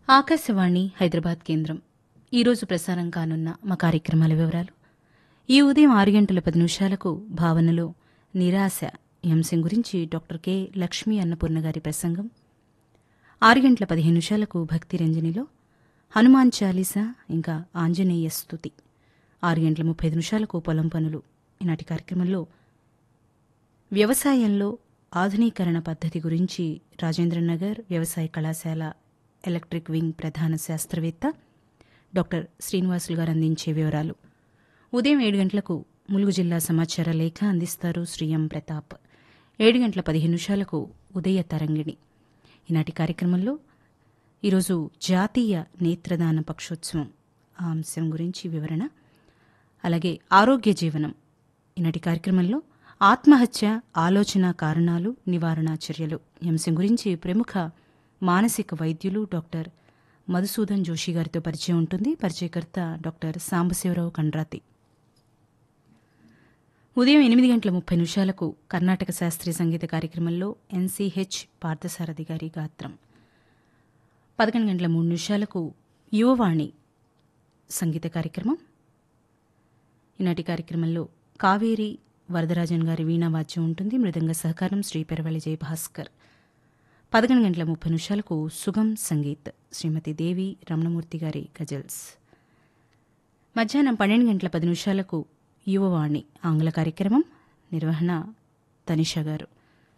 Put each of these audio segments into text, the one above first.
ఆకాశవాణి హైదరాబాద్ కేంద్రం ఈరోజు ప్రసారం కానున్న మా కార్యక్రమాల వివరాలు ఈ ఉదయం ఆరు గంటల పది నిమిషాలకు భావనలో నిరాశ ఈ అంశం గురించి డాక్టర్ కె లక్ష్మీ అన్నపూర్ణ గారి ప్రసంగం ఆరు గంటల పదిహేను నిమిషాలకు భక్తి రంజనిలో హనుమాన్ చాలీసా ఇంకా ఆంజనేయ స్తుతి ఆరు గంటల ముప్పై ఐదు నిమిషాలకు పొలం పనులు ఈనాటి కార్యక్రమంలో వ్యవసాయంలో ఆధునీకరణ పద్ధతి గురించి రాజేంద్రనగర్ వ్యవసాయ కళాశాల ఎలక్ట్రిక్ వింగ్ ప్రధాన శాస్త్రవేత్త డాక్టర్ శ్రీనివాసులు గారు అందించే వివరాలు ఉదయం ఏడు గంటలకు ములుగు జిల్లా సమాచార లేఖ అందిస్తారు శ్రీ ఎం ప్రతాప్ ఏడు గంటల పదిహేను నిమిషాలకు ఉదయ తరంగిణి ఈనాటి కార్యక్రమంలో ఈరోజు జాతీయ నేత్రదాన పక్షోత్సవం ఆ అంశం గురించి వివరణ అలాగే ఆరోగ్య జీవనం ఈనాటి కార్యక్రమంలో ఆత్మహత్య ఆలోచన కారణాలు నివారణ చర్యలు ఈ అంశం గురించి ప్రముఖ మానసిక వైద్యులు డాక్టర్ మధుసూదన్ జోషి గారితో పరిచయం ఉంటుంది పరిచయకర్త డాక్టర్ సాంబశివరావు కండ్రాతి ఉదయం ఎనిమిది గంటల ముప్పై నిమిషాలకు కర్ణాటక శాస్త్రీయ సంగీత కార్యక్రమంలో ఎన్సీహెచ్ పార్థసారథి గారి గాత్రం పదకొండు గంటల మూడు నిమిషాలకు యువవాణి సంగీత కార్యక్రమం ఈనాటి కార్యక్రమంలో కావేరి వరదరాజన్ గారి వీణావాద్యం ఉంటుంది మృదంగ సహకారం శ్రీ పెరవళి జయభాస్కర్ పదకొండు గంటల ముప్పై నిమిషాలకు సుగం సంగీత్ శ్రీమతి దేవి రమణమూర్తి గారి గజల్స్ మధ్యాహ్నం పన్నెండు గంటల పది నిమిషాలకు యువవాణి ఆంగ్ల కార్యక్రమం నిర్వహణ తనిషా గారు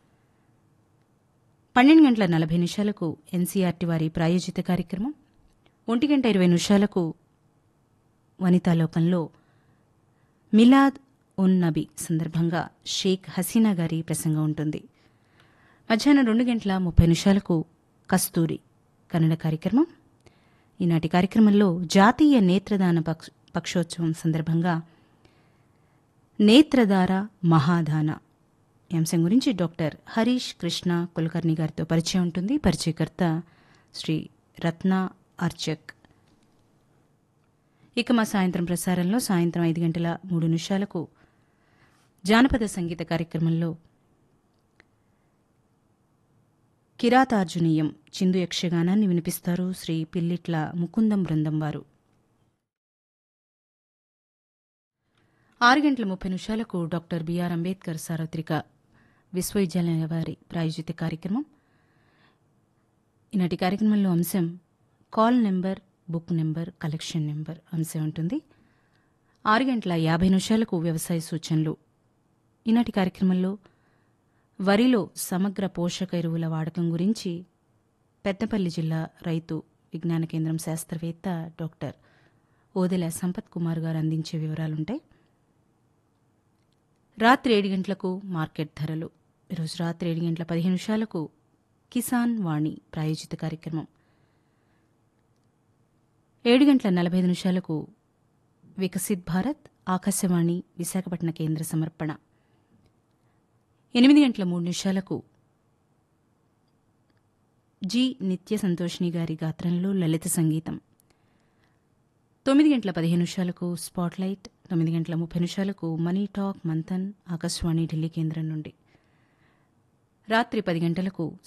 పన్నెండు గంటల నలభై నిమిషాలకు ఎన్సీఆర్టీ వారి ప్రాయోజిత కార్యక్రమం ఒంటి గంట ఇరవై నిమిషాలకు వనితాలోకంలో మిలాద్ ఉన్ నబీ సందర్భంగా షేక్ హసీనా గారి ప్రసంగం ఉంటుంది మధ్యాహ్నం రెండు గంటల ముప్పై నిమిషాలకు కస్తూరి కన్నడ కార్యక్రమం ఈనాటి కార్యక్రమంలో జాతీయ నేత్రదాన పక్ష పక్షోత్సవం సందర్భంగా నేత్రధార మహాదాన ఈ అంశం గురించి డాక్టర్ హరీష్ కృష్ణ కులకర్ణి గారితో పరిచయం ఉంటుంది పరిచయకర్త శ్రీ రత్న అర్చక్ ఇక మా సాయంత్రం ప్రసారంలో సాయంత్రం ఐదు గంటల మూడు నిమిషాలకు జానపద సంగీత కార్యక్రమంలో కిరాతార్జునీయం చిందు యక్షగానాన్ని వినిపిస్తారు శ్రీ పిల్లిట్ల ముకుందం బృందం వారు ఆరు గంటల ముప్పై నిమిషాలకు డాక్టర్ బిఆర్ అంబేద్కర్ సార్వత్రిక విశ్వవిద్యాలయ వారి ప్రాయోజిత కార్యక్రమం ఈనాటి కార్యక్రమంలో అంశం call number book number collection number అంశం ఉంటుంది ఆరు గంటల యాభై నిమిషాలకు వ్యవసాయ సూచనలు ఈనాటి కార్యక్రమంలో వరిలో సమగ్ర పోషక ఎరువుల వాడకం గురించి పెద్దపల్లి జిల్లా రైతు విజ్ఞాన కేంద్రం శాస్త్రవేత్త డాక్టర్ ఓదెల సంపత్ కుమార్ గారు అందించే వివరాలుంటాయి రాత్రి ఏడు గంటలకు మార్కెట్ ధరలు ఈరోజు రాత్రి ఏడు గంటల పదిహేను నిమిషాలకు కిసాన్ వాణి ప్రాయోజిత కార్యక్రమం ఏడు గంటల నలభై ఐదు నిమిషాలకు వికసిత్ భారత్ ఆకాశవాణి విశాఖపట్న కేంద్ర సమర్పణ ఎనిమిది గంటల మూడు నిమిషాలకు జి నిత్య సంతోషిని గారి గాత్రంలో లలిత సంగీతం తొమ్మిది గంటల పదిహేను నిమిషాలకు స్పాట్లైట్ తొమ్మిది గంటల ముప్పై నిమిషాలకు మనీ టాక్ మంథన్ ఆకాశవాణి ఢిల్లీ కేంద్రం నుండి రాత్రి పది గంటలకు